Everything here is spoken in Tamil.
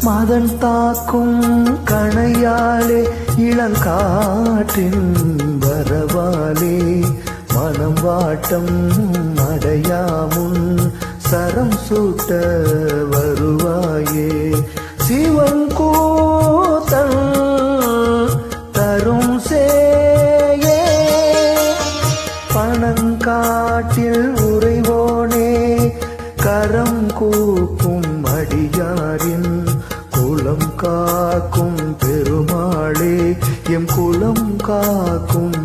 மதன் தாக்கும் கணையாலே இளங்காற்றின் வரவாலே மனம் வாட்டம் அடையாமுன் சரம் சூட்ட வருவாயே சிவன் கூத்தன் தரும் சேயே பணங்காட்டில் உறைவோனே கரம் கூப்பும் அடியாரின் குலம் காக்கும் பெருமாளே எம் குலம் காக்கும்